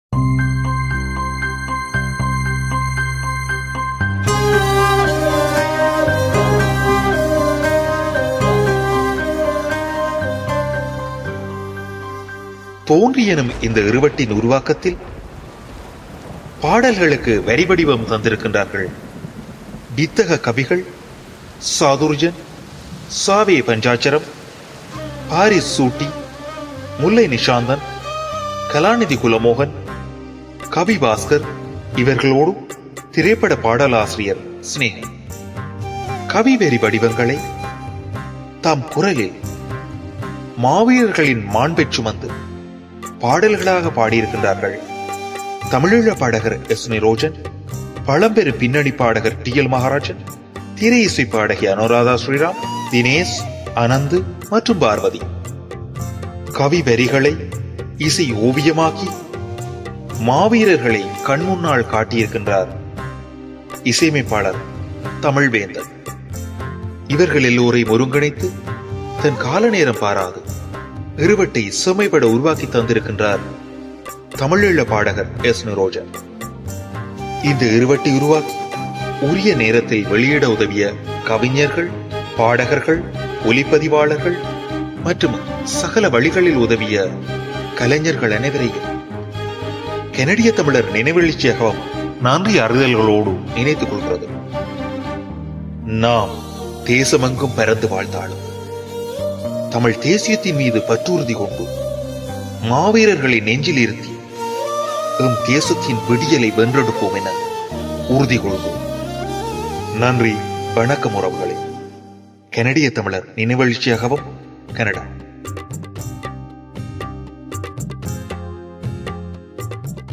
தோன்றி எனும் இந்த இருவட்டின் உருவாக்கத்தில் பாடல்களுக்கு வரி வடிவம் தந்திருக்கின்றார்கள் வித்தக கவிகள் சாதுர்ஜன் சாவே பஞ்சாச்சரம் பாரிஸ் சூட்டி முல்லை நிஷாந்தன் கலாநிதி குலமோகன் கவி பாஸ்கர் இவர்களோடு திரைப்பட பாடலாசிரியர் சினேகன் கவி வெறி வடிவங்களை தாம் குரலில் மாவீரர்களின் மாண்பெற் சுமந்து பாடல்களாக பாடியிருக்கின்றார்கள் தமிழீழ பாடகர் எஸ் நிரோஜன் பழம்பெரு பின்னணி பாடகர் டி எல் மகாராஜன் திரை இசை பாடகி அனுராதா ஸ்ரீராம் தினேஷ் அனந்து மற்றும் பார்வதி கவி வரிகளை இசை ஓவியமாக்கி மாவீரர்களை கண்முன்னால் காட்டியிருக்கின்றார் இசையமைப்பாளர் தமிழ்வேந்தன் இவர்கள் எல்லோரையும் ஒருங்கிணைத்து தன் கால நேரம் பாராது இருவட்டை செம்மைப்பட உருவாக்கி தந்திருக்கின்றார் தமிழீழ பாடகர் எஸ் நிரோஜன் இந்த இருவட்டை உருவாக்கி உரிய நேரத்தில் வெளியிட உதவிய கவிஞர்கள் பாடகர்கள் ஒலிப்பதிவாளர்கள் மற்றும் சகல வழிகளில் உதவிய கலைஞர்கள் அனைவரையும் கனடிய தமிழர் நினைவெழுச்சியகம் நன்றி அறிதல்களோடு நினைத்துக் கொள்கிறது நாம் தேசமெங்கும் பறந்து வாழ்ந்தாலும் தமிழ் தேசியத்தின் மீது பற்றுறுதி கொண்டு மாவீரர்களை நெஞ்சில் இருத்தி எம் தேசத்தின் விடியலை வென்றெடுப்போம் என உறுதி கொள்வோம் நன்றி வணக்கம் உறவுகளே கனடிய தமிழர் நினைவெழுச்சியாகவும் கனடா